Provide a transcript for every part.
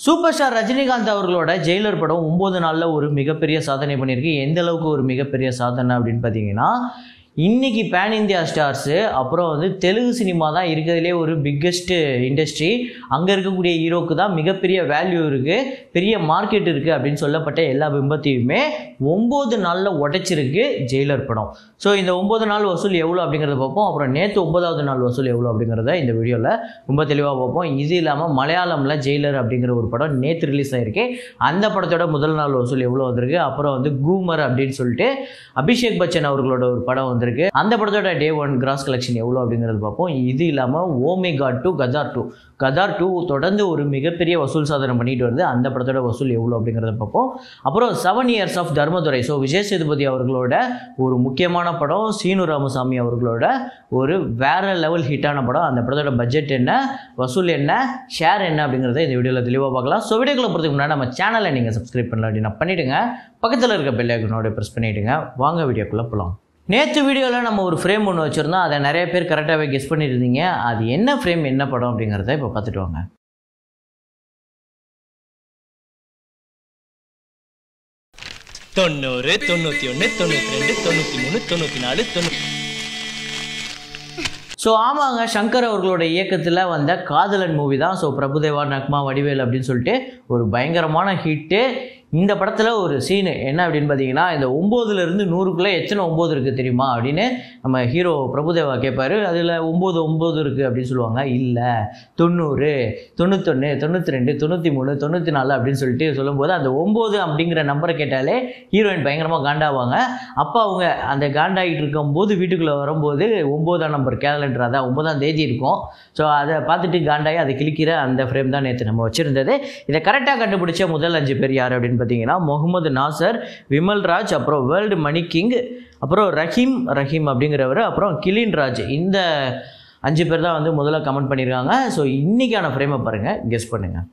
super star Rajinikanth அவர்களோட Jailer படம் ஒம்பது நாளில் ஒரு மிகப்பெரிய சாதனை பண்ணியிருக்கு எந்த அளவுக்கு ஒரு மிகப்பெரிய சாதனை அப்படின்னு பார்த்தீங்கன்னா இன்னைக்கு பேன் இந்தியா ஸ்டார்ஸு அப்புறம் வந்து தெலுங்கு சினிமா தான் இருக்கிறதுலே ஒரு பிக்கெஸ்ட்டு இண்டஸ்ட்ரி அங்கே இருக்கக்கூடிய ஹீரோக்கு தான் மிகப்பெரிய வேல்யூ இருக்குது பெரிய மார்க்கெட் இருக்குது அப்படின்னு சொல்லப்பட்ட எல்லா பிம்பத்தையுமே ஒம்பது நாளில் உடைச்சிருக்கு ஜெயிலர் படம் ஸோ இந்த ஒம்பது நாள் வசூல் எவ்வளோ அப்படிங்கிறத பார்ப்போம் அப்புறம் நேற்று ஒன்பதாவது நாள் வசூல் எவ்வளோ அப்படிங்கிறத இந்த வீடியோவில் ரொம்ப தெளிவாக பார்ப்போம் இது இல்லாமல் மலையாளமில் ஜெயிலர் அப்படிங்கிற ஒரு படம் நேற்று ரிலீஸ் ஆயிருக்கு அந்த படத்தோட முதல் நாள் வசூல் எவ்வளோ வந்திருக்கு அப்புறம் வந்து கூமர் அப்படின்னு சொல்லிட்டு அபிஷேக் பச்சன் அவர்களோட ஒரு படம் வந்திருக்கு அந்த படத்தோட டே ஒன் கிராஸ் கலெக்ஷன் எவ்வளோ அப்படிங்கிறது பார்ப்போம் இது இல்லாமல் oh my God two Gadar two Gadar two தொடர்ந்து ஒரு மிகப்பெரிய வசூல் சாதனை பண்ணிட்டு வருது அந்த படத்தோட வசூல் எவ்வளோ அப்படிங்கிறத பார்ப்போம் அப்புறம் seven years of Dharmadurai so Vijay Sethupathi அவர்களோட ஒரு முக்கியமான படம் சீனு ராமசாமி அவர்களோட ஒரு வேற லெவல் ஹிட்டான படம் அந்த படத்தோட பட்ஜெட் என்ன வசூல் என்ன ஷேர் என்ன அப்படிங்கிறத இந்த வீடியோவில் தெளிவாக பார்க்கலாம் ஸோ வீடியோக்குள்ள போகிறதுக்கு முன்னாடி நம்ம சேனலை நீங்கள் சப்ஸ்கிரைப் பண்ணல அப்படின்னா பண்ணிவிடுங்க பக்கத்தில் இருக்க பெல் ஐக்கனோட ப்ரெஸ் பண்ணிவிடுங்க வாங்க வீடியோக்குள்ளே போகலாம் நேற்று வீடியோவில் நம்ம ஒரு ஃப்ரேம் ஒன்று வச்சுருந்தோம் அதை நிறைய பேர் கரெக்டாகவே கெஸ் பண்ணியிருந்தீங்க அது என்ன ஃப்ரேம் என்ன படம் அப்படிங்கிறத இப்போ பார்த்துட்டு வாங்க தொண்ணூறு தொண்ணூத்தி ஒன்று தொண்ணூத்தி ரெண்டு தொண்ணூத்தி மூணு தொண்ணூத்தி நாலு தொண்ணூத்தி ஸோ ஆமாங்க சங்கர் அவர்களோட இயக்கத்தில் வந்த காதலன் மூவி தான் ஸோ பிரபுதேவா நக்மா வடிவேல் அப்படின்னு சொல்லிட்டு ஒரு பயங்கரமான ஹிட்டு இந்த படத்தில் ஒரு சீனு என்ன அப்படின்னு பார்த்தீங்கன்னா இந்த ஒம்போதுலேருந்து நூறுக்குள்ளே எத்தனை ஒம்பது இருக்குது தெரியுமா அப்படின்னு நம்ம ஹீரோ பிரபுதேவா கேட்பாரு அதில் ஒம்பது ஒம்பது இருக்குது அப்படின்னு சொல்லுவாங்க இல்லை தொண்ணூறு தொண்ணூத்தொன்று தொண்ணூற்றி ரெண்டு தொண்ணூற்றி மூணு தொண்ணூற்றி நாலு அப்படின்னு சொல்லிட்டு சொல்லும்போது அந்த ஒம்பது அப்படிங்கிற நம்பரை கேட்டாலே ஹீரோயின் பயங்கரமாக காண்டாவாங்க அப்போ அவங்க அந்த காண்டாகிட்டு இருக்கும்போது வீட்டுக்குள்ளே வரும்போது ஒம்போதாம் நம்பர் கேலண்டர் அதான் ஒன்பதாம் தேதி இருக்கும் ஸோ அதை பார்த்துட்டு காண்டாகி அதை கிளிக்கிற அந்த ஃப்ரேம் தான் நேற்று நம்ம வச்சுருந்தது இதை கரெக்டாக கண்டுபிடிச்ச முதல் அஞ்சு பேர் யார் அப்படின்னு பார்த்தீங்கன்னா முகமது நாசர் விமல் ராஜ் அப்புறம் வேர்ல்டு மணி கிங் அப்புறம் ரஹீம் ரஹீம் அப்படிங்கிறவர் அப்புறம் கிலின் ராஜ் இந்த அஞ்சு பேர் தான் வந்து முதல்ல கமெண்ட் பண்ணியிருக்காங்க ஸோ இன்றைக்கான ஃப்ரேமை பாருங்கள் கெஸ் பண்ணுங்கள்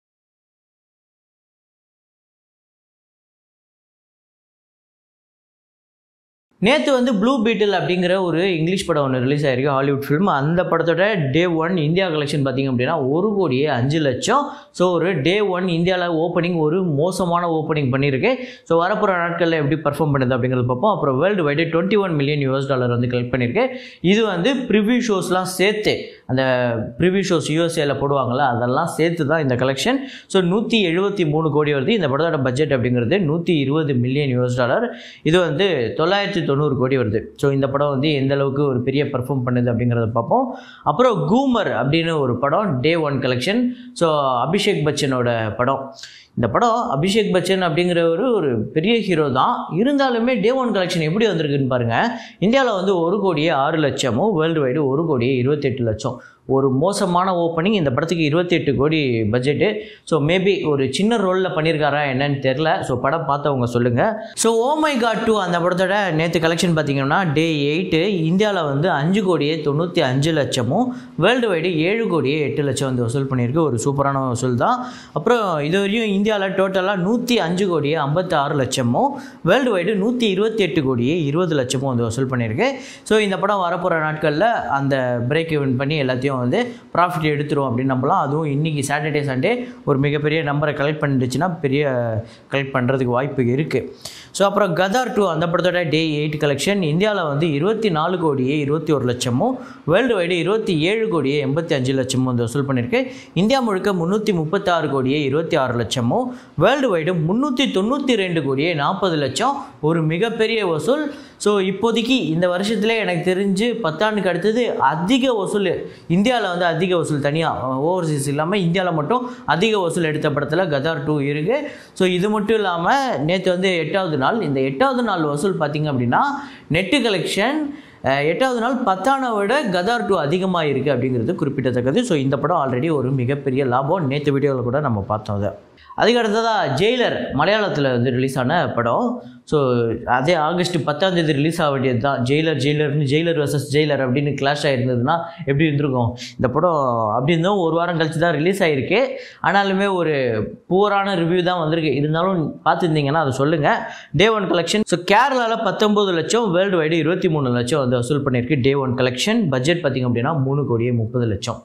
நேற்று வந்து ப்ளூ பீட்டில் அப்படிங்கிற ஒரு இங்கிலீஷ் படம் ஒன்று ரிலீஸ் ஆயிருக்கு ஹாலிவுட் ஃபிலிம் அந்த படத்தோட டே ஒன் இந்தியா கலெக்ஷன் பார்த்திங்க அப்படின்னா ஒரு கோடியே அஞ்சு லட்சம் ஸோ ஒரு டே ஒன் இந்தியாவில் ஓப்பனிங் ஒரு மோசமான ஓப்பனிங் பண்ணியிருக்கு ஸோ வரப்போகிற நாட்களில் எப்படி பர்ஃபார்ம் பண்ணுது அப்படிங்கிறது பார்ப்போம் அப்புறம் worldwide twenty one million US dollar வந்து கலெக்ட் பண்ணியிருக்கு இது வந்து ப்ரிவ்யூ ஷோஸ்லாம் சேர்த்து அந்த ப்ரிவ்யூ ஷோஸ் யூஎஸ்ஏல போடுவாங்கள்ல அதெல்லாம் சேர்த்து தான் இந்த கலெக்ஷன் ஸோ நூற்றி எழுபத்தி மூணு கோடி வருது இந்த படத்தோட பட்ஜெட் அப்படிங்கிறது நூற்றி இருபது மில்லியன் யூஎஸ் டாலர் இது வந்து தொள்ளாயிரத்தி தொண்ணூறு கோடி வருது ஸோ இந்த படம் வந்து எந்த அளவுக்கு ஒரு பெரிய பர்ஃபார்ம் பண்ணுது அப்படிங்கிறத பார்ப்போம் அப்புறம் கூமர் அப்படின்னு ஒரு படம் day one collection so Abhishek பச்சனோட படம் இந்த படம் அபிஷேக் பச்சன் அப்படிங்கிறவர் ஒரு பெரிய ஹீரோ தான் இருந்தாலுமே டே ஒன் கலெக்ஷன் எப்படி வந்திருக்குன்னு பாருங்கள் இந்தியாவில் வந்து ஒரு கோடியே ஆறு லட்சமும் வேர்ல்டு வைடு ஒரு கோடியே இருபத்தெட்டு லட்சம் ஒரு மோசமான ஓப்பனிங் இந்த படத்துக்கு இருபத்தெட்டு கோடி பட்ஜெட்டு ஸோ மேபி ஒரு சின்ன ரோலில் பண்ணியிருக்காரா என்னன்னு தெரில ஸோ படம் பார்த்தவங்க சொல்லுங்கள் ஸோ ஓமை காட் டூ அந்த படத்தோட நேற்று கலெக்ஷன் பார்த்தீங்கன்னா டே எயிட்டு இந்தியாவில் வந்து அஞ்சு கோடியே தொண்ணூற்றி அஞ்சு லட்சமும் வேர்ல்டு வைடு ஏழு கோடியே எட்டு லட்சம் வந்து வசூல் பண்ணியிருக்கு ஒரு சூப்பரான வசூல் தான் அப்புறம் இது வரையும் இந்தியாவில் டோட்டலாக நூற்றி அஞ்சு கோடியே ஐம்பத்தி ஆறு லட்சமும் வேர்ல்டு வைடு நூற்றி இருபத்தி எட்டு கோடியே இருபது லட்சமும் வந்து வசூல் பண்ணியிருக்கு ஸோ இந்த படம் வரப்போகிற நாட்களில் அந்த பிரேக் இவன் பண்ணி எல்லாத்தையும் வந்து ப்ராஃபிட் எடுத்துரும் அப்படின்னு நம்பலாம் அதுவும் இன்றைக்கி சாட்டர்டே சண்டே ஒரு மிகப்பெரிய நம்பரை கலெக்ட் பண்ணிடுச்சுன்னா பெரிய கலெக்ட் பண்ணுறதுக்கு வாய்ப்பு இருக்குது ஸோ அப்புறம் கதார் டூ அந்த படத்தோட டே எயிட் கலெக்ஷன் இந்தியாவில் வந்து இருபத்தி நாலு கோடியே இருபத்தி ஒரு லட்சமும் வேர்ல்டு வைடு இருபத்தி ஏழு கோடியே எண்பத்தி அஞ்சு லட்சமும் வந்து வசூல் பண்ணியிருக்கு இந்தியா முழுக்க முந்நூற்றி முப்பத்தாறு கோடியே இருபத்தி ஆறு லட்சமும் வேர்ல்டு வைடு முந்நூற்றி தொண்ணூற்றி ரெண்டு கோடியே நாற்பது லட்சம் ஒரு மிகப்பெரிய வசூல் ஸோ இப்போதைக்கு இந்த வருஷத்துல எனக்கு தெரிஞ்சு பத்தாண்டுக்கு அடுத்தது அதிக வசூல் இந்தியாவில் வந்து அதிக வசூல் தனியாக ஓவர்சீஸ் இல்லாமல் இந்தியாவில் மட்டும் அதிக வசூல் எடுத்த படத்தில் கதார் டூ இருக்குது ஸோ இது மட்டும் இல்லாமல் நேற்று வந்து எட்டாவது நாள் இந்த எட்டாவது நாள் வசூல் பார்த்திங்க அப்படின்னா நெட்டு கலெக்ஷன் எட்டாவது நாள் பத்தானை விட கதார் டூ அதிகமாக இருக்குது அப்படிங்கிறது குறிப்பிடத்தக்கது ஸோ இந்த படம் ஆல்ரெடி ஒரு மிகப்பெரிய லாபம் நேற்று வீடியோவில் கூட நம்ம பார்த்தோம் அதை அதுக்கு அடுத்ததாக ஜெயிலர் மலையாளத்தில் வந்து ரிலீஸ் ஆன படம் ஸோ அதே ஆகஸ்ட் பத்தாம் தேதி ரிலீஸ் ஆக வேண்டியது தான் ஜெயிலர் ஜெயிலர்னு ஜெயிலர் வர்சஸ் ஜெயிலர் அப்படின்னு கிளாஷ் ஆகிருந்ததுன்னா எப்படி இருந்திருக்கும் இந்த படம் அப்படி இருந்தும் ஒரு வாரம் கழிச்சு தான் ரிலீஸ் ஆகிருக்கு ஆனாலுமே ஒரு புவரான ரிவ்யூ தான் வந்திருக்கு இருந்தாலும் பார்த்துருந்தீங்கன்னா அதை சொல்லுங்கள் டே ஒன் கலெக்ஷன் ஸோ கேரளாவில் பத்தொம்பது லட்சம் வேர்ல்டு வைடு இருபத்தி மூணு லட்சம் வந்து வசூல் பண்ணியிருக்கு டே ஒன் கலெக்ஷன் பட்ஜெட் பார்த்திங்க அப்படின்னா மூணு கோடியே முப்பது லட்சம்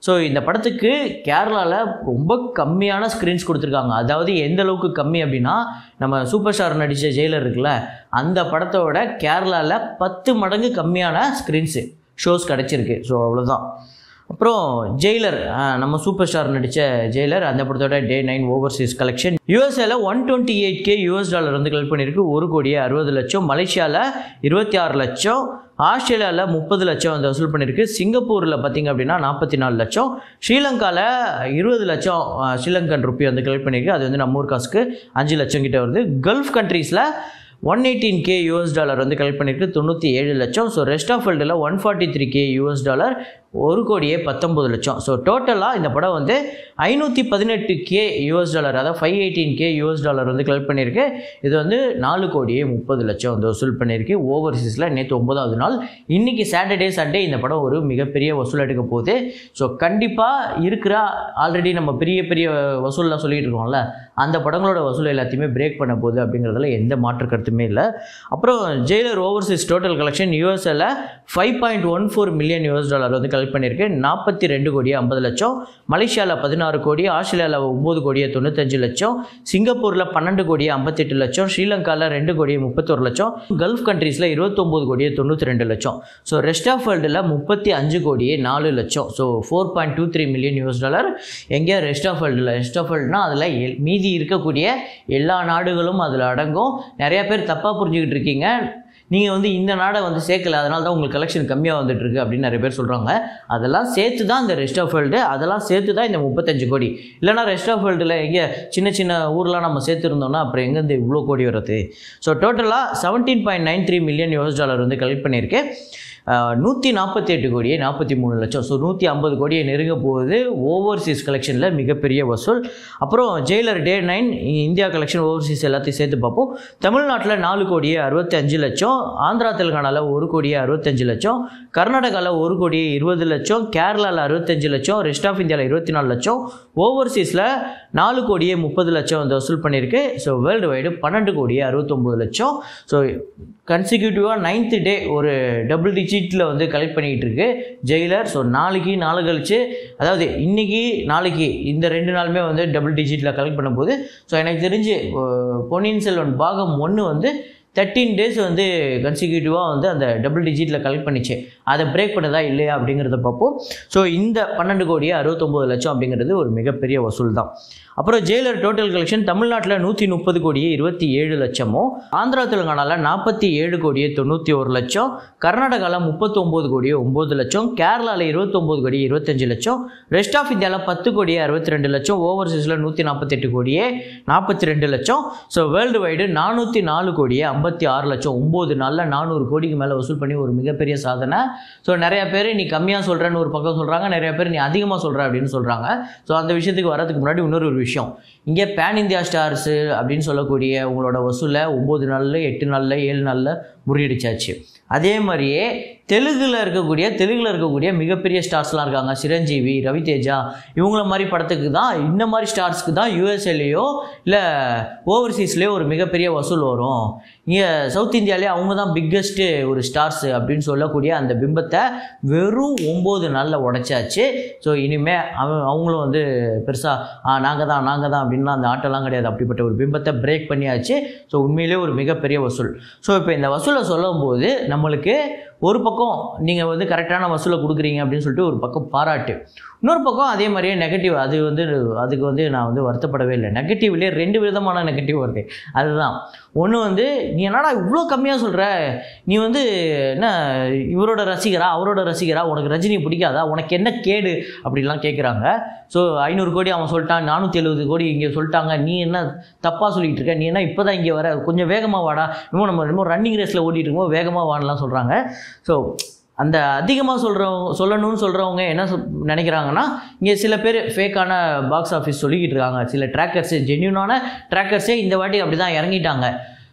ஸோ இந்த படத்துக்கு கேரளாவில் ரொம்ப கம்மியான ஸ்க்ரீன்ஸ் கொடுத்துருக்காங்க அதாவது எந்த அளவுக்கு கம்மி அப்படின்னா நம்ம சூப்பர் ஸ்டார் நடித்த ஜெயிலர் இருக்குல்ல அந்த படத்தோட கேரளாவில் பத்து மடங்கு கம்மியான ஸ்க்ரீன்ஸு ஷோஸ் கிடச்சிருக்கு ஸோ அவ்வளோதான் அப்புறம் ஜெயிலர் ஆஹ், நம்ம சூப்பர் ஸ்டார் நடித்த ஜெயிலர் அந்த படத்தோட டே நைன் ஓவர்சீஸ் கலெக்ஷன் யூஎஸ்ஏல one twenty eight K US dollar வந்து கலெக்ட் பண்ணியிருக்கு ஒரு கோடியே அறுபது லட்சம் மலேசியாவில் இருபத்தி ஆறு லட்சம் ஆஸ்திரேலியாவில் முப்பது லட்சம் வந்து வசூல் பண்ணியிருக்கு சிங்கப்பூரில் பார்த்தீங்க அப்படின்னா நாற்பத்தி நாலு லட்சம் ஸ்ரீலங்காவில் இருபது லட்சம் ஆஹ், ஸ்ரீலங்கன் ருப்பி வந்து கலெக்ட் பண்ணியிருக்கு அது வந்து நம்ம ஊர் காசுக்கு அஞ்சு லட்சம் கிட்ட வருது கல்ஃப் கண்ட்ரீஸில் one eighteen K US dollar வந்து கலெக்ட் பண்ணியிருக்கு தொண்ணூற்றி ஏழு லட்சம் ஸோ ரெஸ்ட் ஆஃப் வேர்ல்டில் one forty three K US dollar ஒரு கோடியே பத்தொம்பது லட்சம் ஸோ டோட்டலாக இந்த படம் வந்து ஐநூற்றி பதினெட்டு கே யூஎஸ் டாலர் அதாவது five eighteen K US dollar வந்து கலெக்ட் பண்ணியிருக்கு இது வந்து நாலு கோடியே முப்பது லட்சம் வந்து வசூல் பண்ணியிருக்கு ஓவர்சீஸில் நேற்று ஒன்பதாவது நாள் இன்றைக்கி சாட்டர்டே சண்டே இந்த படம் ஒரு மிகப்பெரிய வசூல் எடுக்க போகுது ஸோ கண்டிப்பாக இருக்கிற ஆல்ரெடி நம்ம பெரிய பெரிய வசூல்லாம் சொல்லிட்டு இருக்கோம்ல அந்த படங்களோட வசூல் எல்லாத்தையுமே பிரேக் பண்ண போகுது அப்படிங்கிறதுல எந்த மாற்று கருத்துமே இல்லை அப்புறம் ஜெயிலர் ஓவர்சீஸ் டோட்டல் கலெக்ஷன் யூஎஸ்எல்ல five point one four million US dollar வந்து கலெக்ட் பண்ணியிருக்கு நாற்பத்தி ரெண்டு கோடி ஐம்பது லட்சம் மலேசியாவில் பதினாறு கோடி ஆஸ்திரேலியாவில் ஒம்பது கோடியே தொண்ணூத்தஞ்சு லட்சம் சிங்கப்பூரில் பன்னெண்டு கோடியே ஐம்பத்தெட்டு லட்சம் ஸ்ரீலங்காவில் ரெண்டு கோடியே முப்பத்தொரு லட்சம் கல்ஃப் கண்ட்ரீஸில் இருபத்தொம்போது கோடியே தொண்ணூற்றி ரெண்டு லட்சம் ஸோ ரெஸ்ட் ஆஃப் வேர்ல்டில் முப்பத்தி அஞ்சு கோடியே நாலு லட்சம் so four point two three million US dollar எங்கே ரெஸ்ட் ஆஃப் வேர்ல்டில் ரெஸ்ட் ஆஃப் வேர்ல்டுனா அதில் எல்- மீதி இருக்கக்கூடிய எல்லா நாடுகளும் அதில் அடங்கும் நிறைய பேர் தப்பாக புரிஞ்சுக்கிட்டு இருக்கீங்க நீங்கள் வந்து இந்த நாடை வந்து சேர்க்கல அதனால தான் உங்களுக்கு கலெக்ஷன் கம்மியாக வந்துட்டு இருக்கு அப்படின்னு நிறைய பேர் சொல்கிறாங்க அதெல்லாம் சேர்த்து தான் இந்த ரெஸ்ட் ஆஃப் வேர்ல்டு அதெல்லாம் சேர்த்து தான் இந்த முப்பத்தஞ்சு கோடி இல்லைனா ரெஸ்ட் ஆஃப் வேர்ல்டில் எங்கே சின்ன சின்ன ஊர்லாம் நம்ம சேர்த்துருந்தோம்னா அப்புறம் எங்கேருந்து இவ்வளோ கோடி வருது ஸோ டோட்டலாக seventeen point nine three million US dollar வந்து கலெக்ட் பண்ணியிருக்கு நூற்றி நாற்பத்தி எட்டு கோடியே நாற்பத்தி மூணு லட்சம் ஸோ நூற்றி ஐம்பது கோடியை நெருங்க போகுது ஓவர்சீஸ் கலெக்ஷனில் மிகப்பெரிய வசூல் அப்புறம் Jailer day nine India collection overseas எல்லாத்தையும் சேர்த்து பார்ப்போம் தமிழ்நாட்டில் நாலு கோடியே அறுபத்தி அஞ்சு லட்சம் ஆந்திரா தெலுங்கானாவில் ஒரு கோடியே அறுபத்தஞ்சு லட்சம் கர்நாடகாவில் ஒரு கோடியே இருபது லட்சம் கேரளாவில் அறுபத்தஞ்சு லட்சம் ரெஸ்ட் ஆஃப் இந்தியாவில் இருபத்தி நாலு லட்சம் ஓவர்சீஸில் நாலு கோடியே முப்பது லட்சம் வந்து வசூல் பண்ணியிருக்கு ஸோ வேர்ல்டு வைடு பன்னெண்டு கோடியே அறுபத்தொம்போது லட்சம் ஸோ கன்சிக்யூட்டிவாக நைன்த்து டே ஒரு டபுள் டிஜிட்டில் வந்து கலெக்ட் பண்ணிக்கிட்டு இருக்கு ஜெயிலர் ஸோ நாளைக்கு நாளை கழிச்சு அதாவது இன்னைக்கு நாளைக்கு இந்த ரெண்டு நாளுமே வந்து டபுள் டிஜிட்டில் கலெக்ட் பண்ணும்போது ஸோ எனக்கு தெரிஞ்சு அஹ், பொன்னியின் செல்வன் பாகம் ஒன்று வந்து தேர்ட்டீன் டேஸ் வந்து கன்சிக்யூட்டிவாக வந்து அந்த டபுள் டிஜிட்டில் கலெக்ட் பண்ணிச்சு அதை பிரேக் பண்ணதா இல்லையா அப்படிங்கிறத பார்ப்போம் ஸோ இந்த பன்னெண்டு கோடியே அறுபத்தொம்போது லட்சம் அப்படிங்கிறது ஒரு மிகப்பெரிய வசூல் தான் அப்புறம் ஜெயிலர் டோட்டல் கலெக்ஷன் தமிழ்நாட்டில் நூற்றி முப்பது கோடியே இருபத்தி ஏழு லட்சமும் ஆந்திரா தெலுங்கானாவில் நாற்பத்தி ஏழு கோடியே தொண்ணூற்றி ஒரு லட்சம் கர்நாடகாவில் முப்பத்தொம்போது கோடியே ஒம்பது லட்சம் கேரளாவில் இருபத்தொம்போது கோடியே இருபத்தஞ்சு லட்சம் ரெஸ்ட் ஆஃப் இந்தியாவில் பத்து கோடியே அறுபத்தி ரெண்டு லட்சம் ஓவர்சீஸில் நூற்றி நாற்பத்தெட்டு கோடியே நாற்பத்தி ரெண்டு லட்சம் ஸோ வேர்ல்டு வைடு நானூற்றி நாலு கோடியே ஐம்பத்தி ஆறு லட்சம் ஒம்பது நாளில் நானூறு கோடிக்கு மேலே வசூல் பண்ணி ஒரு மிகப்பெரிய சாதனை ஸோ நிறைய பேர் நீ கம்மியாக சொல்கிறேன்னு ஒரு பக்கம் சொல்கிறாங்க நிறைய பேர் நீ அதிகமாக சொல்கிற அப்படின்னு சொல்கிறாங்க ஸோ அந்த விஷயத்துக்கு வரதுக்கு முன்னாடி இன்னொரு ஒரு விஷயம் இங்கே பேன் இந்தியா ஸ்டார்ஸு அப்படின்னு சொல்லக்கூடிய உங்களோட வசூலை ஒம்பது நாளில் எட்டு நாளில் ஏழு நாளில் முறியடிச்சாச்சு அதே மாதிரியே தெலுங்கில் இருக்கக்கூடிய தெலுங்கில் இருக்கக்கூடிய மிகப்பெரிய ஸ்டார்ஸ்லாம் இருக்காங்க சிரஞ்சீவி ரவிதேஜா இவங்கள மாதிரி படத்துக்கு தான் இந்த மாதிரி ஸ்டார்ஸ்க்கு தான் யூஎஸ்ஏலேயோ இல்லை ஓவர்சீஸ்லேயோ ஒரு மிகப்பெரிய வசூல் வரும் இங்கே சவுத் இந்தியாவிலே அவங்க தான் பிக்கஸ்ட்டு ஒரு ஸ்டார்ஸ் அப்படின்னு சொல்லக்கூடிய அந்த பிம்பத்தை வெறும் ஒம்பது நாளில் உடைச்சாச்சு ஸோ இனிமேல் அவ அவங்களும் வந்து பெருசாக நாங்கள் தான் நாங்கள் தான் அப்படின்லாம் அந்த ஆட்டெல்லாம் கிடையாது அப்படிப்பட்ட ஒரு பிம்பத்தை பிரேக் பண்ணியாச்சு ஸோ உண்மையிலே ஒரு மிகப்பெரிய வசூல் ஸோ இப்போ இந்த வசூலை சொல்லும்போது நம்மளுக்கு ஒரு பக்கம் நீங்கள் வந்து கரெக்டான வசூலை கொடுக்குறீங்க அப்படின்னு சொல்லிட்டு ஒரு பக்கம் பாராட்டு இன்னொரு பக்கம் அதே மாதிரியே நெகட்டிவ் அது வந்து அதுக்கு வந்து நான் வந்து வருத்தப்படவே இல்லை நெகட்டிவ்லேயே ரெண்டு விதமான நெகட்டிவ் வருது அதுதான் ஒன்று வந்து நீ என்னடா இவ்வளோ கம்மியாக சொல்கிற நீ வந்து என்ன இவரோட ரசிகரா அவரோட ரசிகரா உனக்கு ரஜினி பிடிக்காதா உனக்கு என்ன கேடு அப்படிலாம் கேட்குறாங்க ஸோ ஐநூறு கோடி அவன் சொல்லிட்டான் நானூற்றி எழுபது கோடி இங்கே சொல்லிட்டாங்க நீ என்ன தப்பாக சொல்லிட்டு இருக்க நீ என்ன இப்போ தான் இங்கே வர கொஞ்சம் வேகமாக வாடா இன்னும் நம்ம இன்னும் ரன்னிங் ரேஸில் ஓடிட்டு இருக்கோம் வேகமாக வாடலாம் சொல்கிறாங்க ஸோ அந்த அதிகமாக சொல்கிறவங்க சொல்லணும்னு சொல்கிறவங்க என்ன சொல் நினைக்கிறாங்கன்னா இங்கே சில பேர் ஃபேக்கான பாக்ஸ் ஆஃபீஸ் சொல்லிக்கிட்டு இருக்காங்க சில ட்ராக்கர்ஸு ஜென்யூனான ட்ராக்கர்ஸே இந்த வாட்டி அப்படி தான் இறங்கிட்டாங்க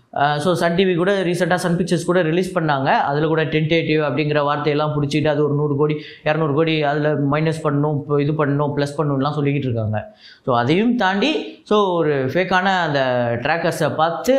ஸோ சன் டிவி கூட ரீசெண்டாக சன் பிக்சர்ஸ் கூட ரிலீஸ் பண்ணாங்க அதில் கூட டென்டேட்டிவ் அப்படிங்கிற வார்த்தையெல்லாம் பிடிச்சிட்டு அது ஒரு நூறு கோடி இரநூறு கோடி அதில் மைனஸ் பண்ணணும் இப்போ இது பண்ணணும் ப்ளஸ் பண்ணணும்லாம் சொல்லிக்கிட்டு இருக்காங்க ஸோ அதையும் தாண்டி ஸோ ஒரு ஃபேக்கான அந்த ட்ராக்கர்ஸை பார்த்து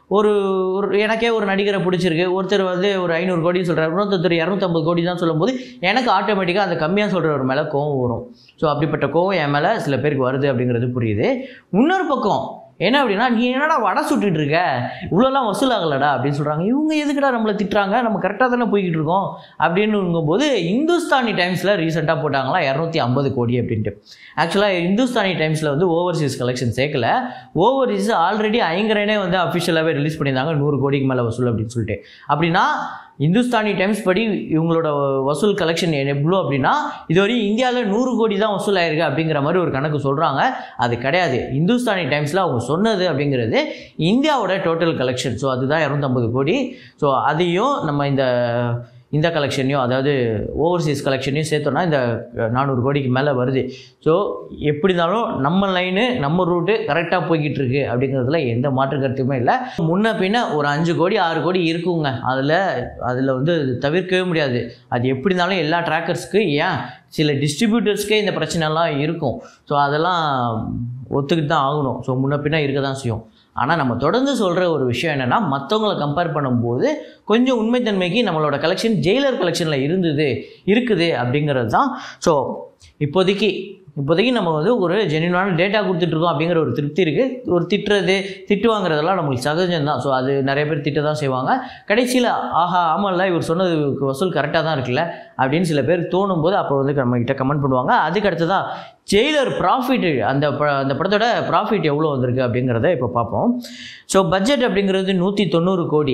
ஒரு ஒரு எனக்கே ஒரு நடிகரை பிடிச்சிருக்கு ஒருத்தர் வந்து ஒரு ஐநூறு கோடி சொல்கிறார் இன்னொருத்தர் இரநூத்தம்பது கோடி தான் சொல்லும்போது எனக்கு ஆட்டோமேட்டிக்காக அந்த கம்மியாக சொல்கிறவர் மேலே கோவம் வரும் ஸோ அப்படிப்பட்ட கோவம் என் மேலே சில பேருக்கு வருது அப்படிங்கிறது புரியுது இன்னொரு பக்கம் என்ன அப்படின்னா நீ என்னடா வடை சுட்டுட்டு இருக்க இவ்வளோலாம் வசூல் ஆகலடா அப்படின்னு சொல்கிறாங்க இவங்க எதுக்குடா நம்மளை திட்டுறாங்க நம்ம கரெக்டாக தானே போய்கிட்டு இருக்கோம் அப்படின்னுங்கும்போது இந்துஸ்தானி டைம்ஸில் ரீசெண்டாக போட்டாங்களா இரநூத்தி ஐம்பது கோடி அப்படின்ட்டு ஆக்சுவலாக இந்துஸ்தானி டைம்ஸில் வந்து ஓவர்சீஸ் கலெக்ஷன் சேர்க்கல ஓவர்சீஸ் ஆல்ரெடி ஐங்கரனே வந்து அஃபிஷியலாகவே ரிலீஸ் பண்ணியிருந்தாங்க நூறு கோடிக்கு மேலே வசூல் அப்படின்னு சொல்லிட்டு அப்படின்னா இந்துஸ்தானி டைம்ஸ் படி இவங்களோட வசூல் கலெக்ஷன் எவ்வளோ அப்படின்னா இதுவரையும் இந்தியாவில் நூறு கோடி தான் வசூல் ஆயிருக்கு அப்படிங்கிற மாதிரி ஒரு கணக்கு சொல்கிறாங்க அது கிடையாது இந்துஸ்தானி டைம்ஸில் அவங்க சொன்னது அப்படிங்கிறது இந்தியாவோட டோட்டல் கலெக்ஷன் ஸோ அதுதான் இரநூத்தம்பது கோடி ஸோ அதையும் நம்ம இந்த இந்த கலெக்ஷனையும் அதாவது ஓவர்சீஸ் கலெக்ஷனையும் சேர்த்தோன்னா இந்த நானூறு கோடிக்கு மேலே வருது ஸோ எப்படி இருந்தாலும் நம்ம லைனு நம்ம ரூட்டு கரெக்டாக போய்கிட்டு இருக்கு அப்படிங்கிறதுல எந்த மாற்று கருத்துமே இல்லை முன்ன பின்ன ஒரு அஞ்சு கோடி ஆறு கோடி இருக்குங்க அதில் அதில் வந்து தவிர்க்கவே முடியாது அது எப்படி இருந்தாலும் எல்லா ட்ராக்கர்ஸ்க்கு ஏன் சில டிஸ்ட்ரிபியூட்டர்ஸ்க்கே இந்த பிரச்சனைலாம் இருக்கும் ஸோ அதெல்லாம் ஒத்துக்கிட்டு தான் ஆகணும் ஸோ முன்ன பின்ன இருக்க தான் செய்யும் ஆனால் நம்ம தொடர்ந்து சொல்கிற ஒரு விஷயம் என்னென்னா மற்றவங்களை கம்பேர் பண்ணும்போது கொஞ்சம் உண்மைத்தன்மைக்கு நம்மளோட கலெக்ஷன் ஜெயிலர் கலெக்ஷனில் இருந்தது இருக்குது அப்படிங்கிறது தான் ஸோ இப்போதைக்கு இப்போதைக்கு நம்ம வந்து ஒரு ஜென்யூனான டேட்டா கொடுத்துட்ருக்கோம் அப்படிங்கிற ஒரு திருப்தி இருக்குது ஒரு திட்டுறது திட்டு வாங்குறதெல்லாம் நம்மளுக்கு சகஜம் தான் ஸோ அது நிறைய பேர் திட்ட தான் செய்வாங்க கடைசியில் ஆஹா ஆமாம்ல இவர் சொன்னது வசூல் கரெக்டாக தான் இருக்குல்ல அப்படின்னு சில பேர் தோணும் போது அப்போ வந்து நம்ம கிட்ட கமெண்ட் பண்ணுவாங்க அதுக்கு அடுத்ததான் ஜெயிலர் ப்ராஃபிட் அந்த ப- அந்த படத்தோட ப்ராஃபிட் எவ்வளோ வந்திருக்கு அப்படிங்கிறத இப்போ பார்ப்போம் ஸோ பட்ஜெட் அப்படிங்கிறது நூற்றி தொண்ணூறு கோடி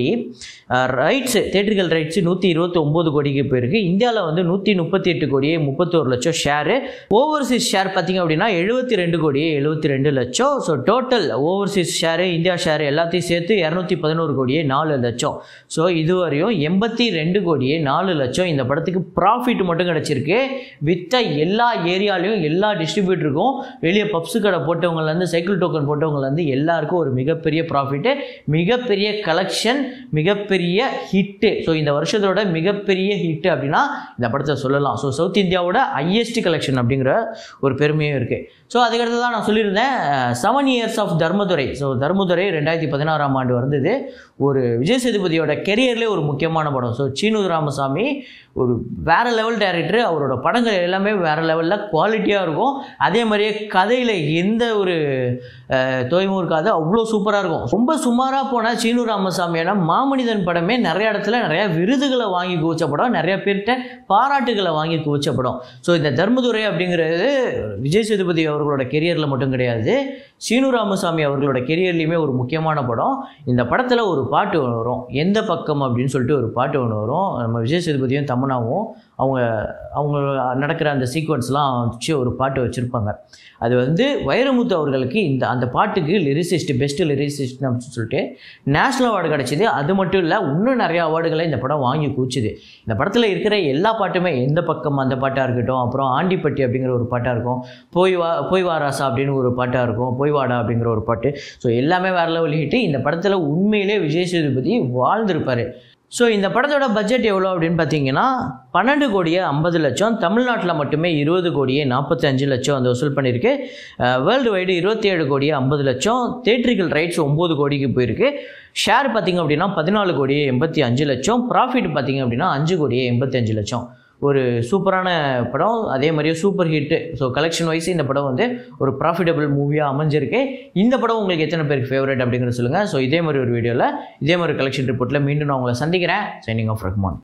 ரைட்ஸு தேட்டர்கள் ரைட்ஸு நூற்றி இருபத்தி ஒம்பது கோடிக்கு போயிருக்கு இந்தியாவில் வந்து நூற்றி முப்பத்தி எட்டு கோடியே முப்பத்தோரு லட்சம் ஷேரு ஓவர்சீஸ் ஷேர் பார்த்தீங்க அப்படின்னா எழுபத்தி ரெண்டு கோடியே எழுபத்தி ரெண்டு லட்சம் so total overseas share India share எல்லாத்தையும் சேர்த்து இரநூத்தி பதினோரு கோடியே நாலு லட்சம் ஸோ இதுவரையும் எண்பத்தி ரெண்டு கோடியே நாலு லட்சம் இந்த படத்துக்கு ப்ராஃபிட் மட்டும் கிடச்சிருக்கு வித்த எல்லா ஏரியாலையும் எல்லா டிஸ்ட்ரிபியூட்டருக்கும் வெளியே பப்ஸு கடை போட்டவங்கலேருந்து சைக்கிள் டோக்கன் போட்டவங்கலேருந்து எல்லாருக்கும் ஒரு மிகப்பெரிய ப்ராஃபிட்டு மிகப்பெரிய கலெக்ஷன் மிகப்பெரிய ஹிட்டு ஸோ இந்த வருஷத்தோட மிகப்பெரிய ஹிட்டு அப்படின்னா இந்த படத்தை சொல்லலாம் ஸோ சவுத் இந்தியாவோட ஹையஸ்ட் கலெக்ஷன் அப்படிங்கிற ஒரு பெருமையும் இருக்குது ஸோ அதுக்கடுத்து தான் நான் சொல்லியிருந்தேன் seven years of Dharmadurai so Dharmadurai ரெண்டாயிரத்தி பதினாறாம் ஆண்டு வந்தது ஒரு விஜய் சேதுபதியோட கெரியர்லேயே ஒரு முக்கியமான படம் ஸோ சீனு ராமசாமி ஒரு வேற லெவல் டேரக்டர் அவரோட படங்கள் எல்லாமே வேற லெவலில் குவாலிட்டியாக இருக்கும் அதே மாதிரியே கதையில் எந்த ஒரு அஹ், தொய்வும் இருக்காது அவ்வளோ சூப்பராக இருக்கும் ரொம்ப சுமாராக போனால் சீனு ராமசாமியான மாமனிதன் படமே நிறைய இடத்துல நிறைய விருதுகளை வாங்கி குவிச்ச படம் நிறைய பேர்கிட்ட பாராட்டுகளை வாங்கி குவிச்ச படம் ஸோ இந்த தர்மதுரை அப்படிங்கிறது விஜய் சேதுபதி அவர்களோட கெரியரில் மட்டும் கிடையாது சீனு ராமசாமி அவர்களோட கெரியர்லேயுமே ஒரு முக்கியமான படம் இந்த படத்தில் ஒரு பாட்டு ஒன்று வரும் எந்த பக்கம் அப்படின்னு சொல்லிட்டு ஒரு பாட்டு ஒன்று வரும் நம்ம விஜய் சேதுபதியும் தமனாவும் அவங்க அவங்க நடக்கிற அந்த சீக்வன்ஸ்லாம் வச்சு ஒரு பாட்டு வச்சுருப்பாங்க அது வந்து வைரமுத்து அவர்களுக்கு இந்த அந்த பாட்டுக்கு லிரிசிஸ்ட் பெஸ்ட் லிரிசிஸ்ட் அப்படின்னு சொல்லிட்டு நேஷ்னல் அவார்டு கிடச்சிது அது மட்டும் இல்லை இன்னும் நிறைய அவார்டுகளை இந்த படம் வாங்கி கூச்சுது இந்த படத்தில் இருக்கிற எல்லா பாட்டுமே எந்த பக்கம் அந்த பாட்டாக இருக்கட்டும் அப்புறம் ஆண்டிப்பட்டி அப்படிங்கிற ஒரு பாட்டாக இருக்கும் போய் வா போய் வா ராசா அப்படின்னு ஒரு பாட்டாக இருக்கும் போய் வாடா அப்படிங்கிற ஒரு பாட்டு ஸோ எல்லாமே வேற லெவல் ஹிட்டு இந்த படத்தில் உண்மையிலே விஜய் சேதுபதி வாழ்ந்திருப்பார் ஸோ இந்த படத்தோட பட்ஜெட் எவ்வளோ அப்படின்னு பார்த்தீங்கன்னா பன்னெண்டு கோடியே ஐம்பது லட்சம் தமிழ்நாட்டில் மட்டுமே இருபது கோடியே நாற்பத்தி அஞ்சு லட்சம் வந்து வசூல் பண்ணியிருக்கு வேர்ல்டு வைடு இருபத்தி ஏழு கோடியே ஐம்பது லட்சம் தேட்ரிக்கல் ரைட்ஸ் ஒம்பது கோடிக்கு போயிருக்கு ஷேர் பார்த்தீங்க அப்படின்னா பதினாலு கோடியே எண்பத்தி அஞ்சு லட்சம் ப்ராஃபிட் பார்த்தீங்க அப்படின்னா அஞ்சு கோடியே எண்பத்தி அஞ்சு லட்சம் ஒரு சூப்பரான படம் அதே மாதிரியே super hit so collection wise இந்த படம் வந்து ஒரு ப்ராஃபிட்டபிள் மூவியாக அமைஞ்சிருக்கு இந்த படம் உங்களுக்கு எத்தனை பேருக்கு ஃபேவரட் அப்படிங்கிறத சொல்லுங்கள் ஸோ இதே மாதிரி ஒரு வீடியோவில் இதே மாதிரி கலெக்ஷன் ரிப்போர்ட்டில் மீண்டும் நான் உங்களை சந்திக்கிறேன் சைனிங் ஆஃப் ரஹ்மான்